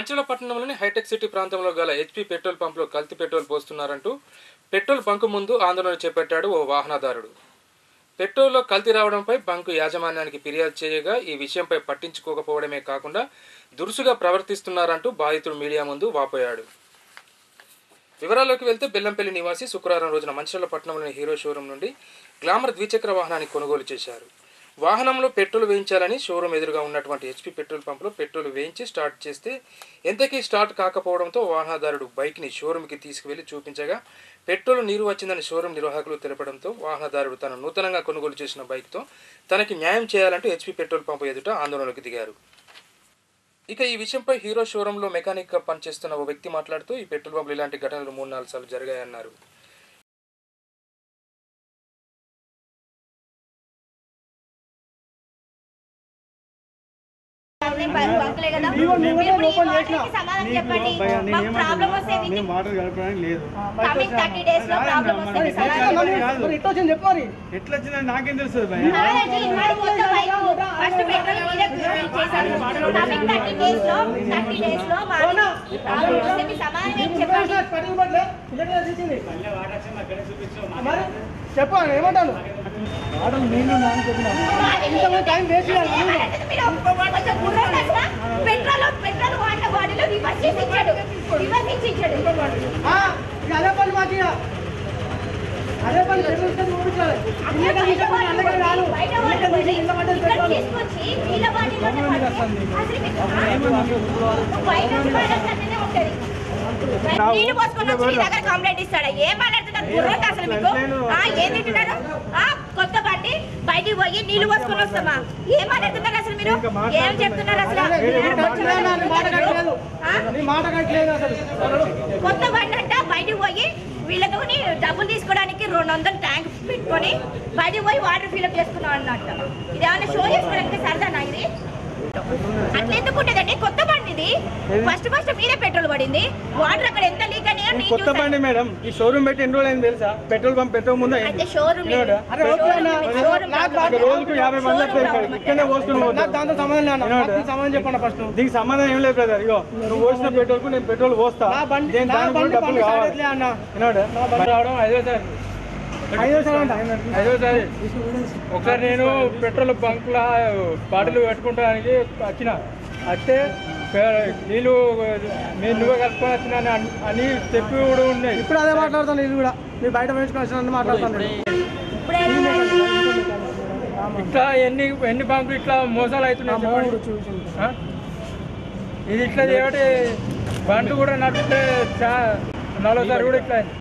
మంచిల పట్టణంలోని hitech city ప్రాంతంలో గల హెచ్పి పెట్రోల్ పంపులో కల్తీ పెట్రోల్ పోస్తున్నారంటూ పెట్రోల్ బంకు ముందు ఆందోళన చేపట్టాడు ఓ వాహనదారుడు పెట్రోల్లో కల్తీ రావడంపై బంకు యాజమాన్యానికి ఫిర్యాదు చేయగా ఈ విషయంపై పట్టించుకోకపోవడమే కాకుండా దురుసుగా ప్రవర్తిస్తున్నారంటూ బాధితుడు మీడియా ముందు వాపోయాడు వివరాల్లోకి వెళ్తే బెల్లంపల్లి నివాసి శుక్రవారం రోజున మంచిర్యాల పట్టణంలోని హీరో షోరూం నుండి గ్లామర్ ద్విచక్ర వాహనాన్ని కొనుగోలు చేశారు వాహనంలో పెట్రోల్ వేయించాలని షోరూం ఎదురుగా ఉన్నటువంటి హెచ్పి పెట్రోల్ పంపులో పెట్రోల్ వేయించి స్టార్ట్ చేస్తే ఎంతకీ స్టార్ట్ కాకపోవడంతో వాహనదారుడు బైక్ని షోరూంకి తీసుకువెళ్లి చూపించగా పెట్రోల్ నీరు వచ్చిందని షోరూం నిర్వాహకులు తెలపడంతో వాహనదారుడు తను నూతనంగా కొనుగోలు చేసిన బైక్తో తనకి న్యాయం చేయాలంటూ హెచ్పి పెట్రోల్ పంపు ఎదుట ఆందోళనకు దిగారు ఇక ఈ విషయంపై హీరో షోరూంలో మెకానిక్గా పనిచేస్తున్న ఓ వ్యక్తి మాట్లాడుతూ ఈ పెట్రోల్ పంపులు ఇలాంటి ఘటనలు మూడు నాలుగు సార్లు జరిగాయన్నారు అంకులే కదా మీరు ఇప్పుడు ఈ వాటర్కి సమాధానం చెప్పండి మాకు ప్రాబ్లం వస్తే మేము విత్ వాటర్ కలపడానికి లేదు కమింగ్ థర్టీ డేస్ లో ప్రాబ్లం వస్తే మీ సమాధానం చెప్పండి. మరి ఎట్లా వచ్చింది చెప్పు మరి ఎట్లా వచ్చిందని నాకేం తెలుస్తుంది భయ నాలెడ్జ్ మరి మొత్తం బైక్ ఫస్ట్ పెట్రోల్ మీరే ఫిల్ చేశారు కమింగ్ థర్టీ డేస్ లో థర్టీ డేస్ లో మాది ప్రాబ్లం వస్తే మీ సమాధానం ఏం చెప్పండి పెట్రోల్ పడలే ఇల్లెక్కడ తీసింది మరి చెప్పు ఏమంటాను వాటర్ నీళ్ళు నాని చెప్పిన టైం వేస్ట్ చేయాలి మీరు కొంచెం గుర్రం కదా? పెట్రోల్ పెట్రోల్ వాడిన బాడీలో రివర్స్ చేసి ఇచ్చాడు రివర్స్ ఇచ్చి ఇచ్చాడు ఆ, ఇక అదే పని మాకు ఇక. అదే పని పెట్రోల్ ఇస్తే ఊపించాలి ఇల్లెక్కడ తీసేప్పుడు అందుకే రాను బయట ఇల్లెక్కడ వాడి తీసి ఇళ్ళ పడ్డది ఇక్కడ పెట్రోల్ తీసుకొచ్చి వీళ్ళ బాడీలోనే పడితే అసలు మీకు బయట పడాల్సిందే ఉంటది. నీళ్లు పోసుకొని వచ్చి మీ దగ్గర కంప్లైంట్ ఇస్తాడా ఏం మాట్లాడుతున్నారు బుర్రంతా అసలు మీకు ఆ, ఏం తింటున్నారు ఆ, కొత్త బండి బయటికి పోయి నీళ్లు పోసుకొని వస్తామా ఏం మాట్లాడుతున్నారు అసలు మీరు ఏం చెప్తున్నారు అసలు నీ మాట కట్టలేదు ఆ? నీ మాట కట్టలేదు అసలు కొత్త బండి అంట బయటకు పోయి వీళ్ళతో డబ్బులు తీసుకోవడానికి రెండు వందలు ట్యాంక్ పెట్టుకొని బయటకు పోయి వాటర్ ఫిల్అప్ చేసుకున్నాం అన్నట్ట ఇది ఏమైనా షో చేసుకోవడానికి సరదానా ఇది అట్లా ఎందుకు ఉంటుందండి కొత్త బండి ఇది ఫస్ట్ ఫస్ట్ మీరే పెట్రోల్ పడింది వాటర్ అక్కడ ఎంత లీక్ అని నేను కొత్త చూసాను. బండి మేడం ఈ షోరూమ్ పెట్టి ఎన్ని రోజులు అయింది తెలుసా పెట్రోల్ పంప్ పెట్టక ముందు అయితే అయింది షోరూమ్ ఏనాడా? అరే ఓకే అన్న. నాకు ఒక రోజుకు యాభై మంది వస్తారు ఇక్కడ. ఇక్కడనే పోస్తున్నాం నాకు దాంతో సంబంధం లేదు అన్న. ఏనాడా? నాకు సంబంధం చెప్పండి ఫస్ట్ దీనికి సంబంధం ఏం లేదు బ్రదర్ ఇగో నువ్వు పోసిన పెట్రోల్ కు నేను పెట్రోల్ పోస్తా నా బండి దేని నా దానికి కూడా బండి డబ్బులు బండి కావాలి సైడ్ అన్న ఏనాడా? రావడం ఐదోసారి ఐదోసారి అంట ఐదోసారి ఒకసారి నేను పెట్రోల్ బంక్లో బాటిల్ పెట్టుకుంటానికి వచ్చిన వస్తే పే- నీళ్ళు మీరు నువ్వే కలుపుకొని వచ్చిన అని- అని చెప్పి కూడా ఉన్నాయి ఇప్పుడు అదే మాట్లాడతాను ఇది కూడా మీరు బయట వేసుకొని వచ్చిన మాట్లాడతాను నేను. ఇట్లా ఎన్ని ఎన్ని బంకులు ఇట్లా మోసాలు అవుతున్నాయి చెప్పండి. చూసింది ఆ? ఇది ఇట్లా చేయబట్టి బండ్లు కూడా నడిపితే చా- నాలుగోసారి కూడా ఇట్లా అయింది.